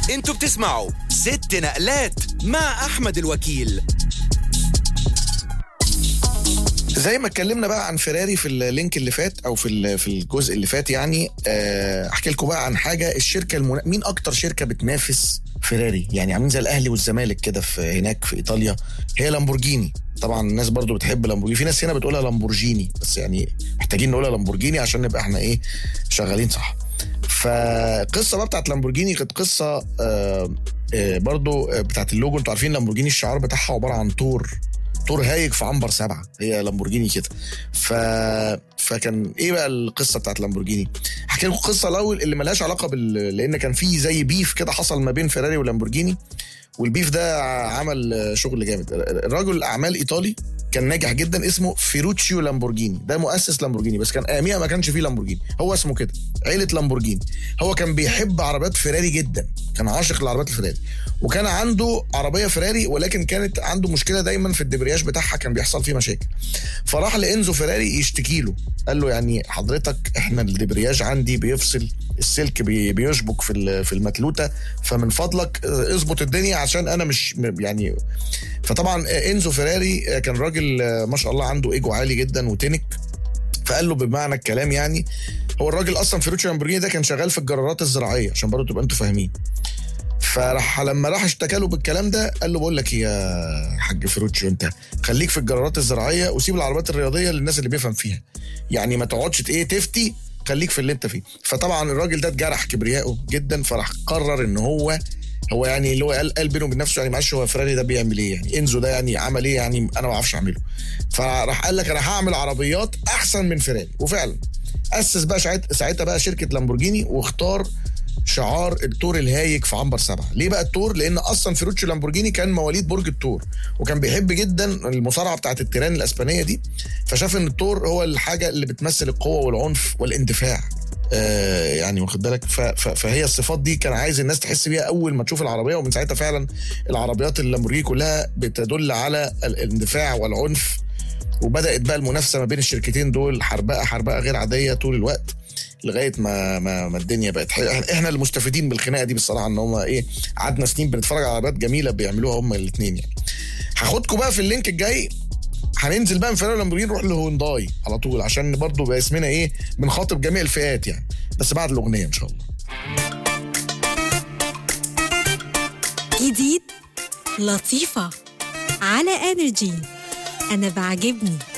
انتوا بتسمعوا ست نقلات مع احمد الوكيل زي ما اتكلمنا بقى عن فيراري في اللينك اللي فات او في ال- في الجزء اللي فات يعني آه، احكي لكم بقى عن حاجه الشركه المنا... مين اكتر شركه بتنافس فيراري يعني عاملين زي الاهلي والزمالك كده في هناك في ايطاليا هي لامبورجيني طبعا الناس برضو بتحب لامبورجيني في ناس هنا بتقولها لامبورجيني بس يعني محتاجين نقولها لامبورجيني عشان نبقى احنا ايه شغالين صح فالقصه بقى بتاعت لامبورجيني كانت قصه آه آه برضو آه، بتاعت اللوجو انتوا عارفين لامبورجيني الشعار بتاعها عباره عن طور طور هايج في عنبر سبعه هي لامبورجيني كده ف... فكان ايه بقى القصه بتاعت لامبورجيني احكي لكم القصه الاول اللي ملهاش علاقه بال لان كان في زي بيف كده حصل ما بين فيراري ولامبورجيني والبيف ده عمل شغل جامد الراجل اعمال ايطالي كان ناجح جدا اسمه فيروتشيو لامبورجيني ده مؤسس لامبورجيني بس كان اياميها ما كانش فيه لامبورجيني هو اسمه كده عيله لامبورجيني هو كان بيحب عربيات فيراري جدا كان عاشق لعربيات الفيراري وكان عنده عربيه فيراري ولكن كانت عنده مشكله دايما في الدبرياج بتاعها كان بيحصل فيه مشاكل فراح لانزو فيراري يشتكي له قال له يعني حضرتك احنا الدبرياج عندي بيفصل السلك بي- بيشبك في ال- في المتلوته فمن فضلك اه، اظبط الدنيا عشان انا مش م- يعني فطبعا اه، انزو فيراري اه، كان راجل اه، ما شاء الله عنده ايجو عالي جدا وتنك فقال له بمعنى الكلام يعني هو الراجل اصلا فيروتشو لامبورجيني ده كان شغال في الجرارات الزراعيه عشان برضه تبقى انتوا فاهمين فراح لما راح اشتكى له بالكلام ده قال له بقول لك إيه يا حاج فيروتشو انت خليك في الجرارات الزراعيه وسيب العربيات الرياضيه للناس اللي بيفهم فيها يعني ما تقعدش ت- ايه تفتي خليك في اللي انت فيه فطبعا الراجل ده اتجرح كبريائه جدا فراح قرر ان هو هو يعني اللي هو قال قال بينه وبين نفسه يعني معلش هو فيراري ده بيعمل ايه يعني انزو ده يعني عمل ايه يعني انا ما اعرفش اعمله فراح قال لك انا هعمل عربيات احسن من فيراري وفعلا اسس بقى ساعت- ساعتها بقى شركه لامبورجيني واختار شعار التور الهايج في عنبر سبعه ليه بقى التور لان اصلا فيروتشو لامبورجيني كان مواليد برج التور وكان بيحب جدا المصارعه بتاعت التيران الاسبانيه دي فشاف ان التور هو الحاجه اللي بتمثل القوه والعنف والاندفاع آه يعني واخد بالك ف- ف- فهي الصفات دي كان عايز الناس تحس بيها اول ما تشوف العربيه ومن ساعتها فعلا العربيات اللامبورجيني كلها بتدل على الاندفاع والعنف وبدات بقى المنافسه ما بين الشركتين دول حربقه حربقه غير عاديه طول الوقت لغايه ما ما, ما الدنيا بقت حلوة. احنا المستفيدين بالخناقه دي بصراحه ان هم ايه قعدنا سنين بنتفرج على عربيات جميله بيعملوها هم الاثنين يعني هاخدكم بقى في اللينك الجاي هننزل بقى من فيراري لامبورجيني نروح لهونداي على طول عشان برضو يبقى اسمنا ايه بنخاطب جميع الفئات يعني بس بعد الاغنيه ان شاء الله جديد لطيفة على انرجي انا بعجبني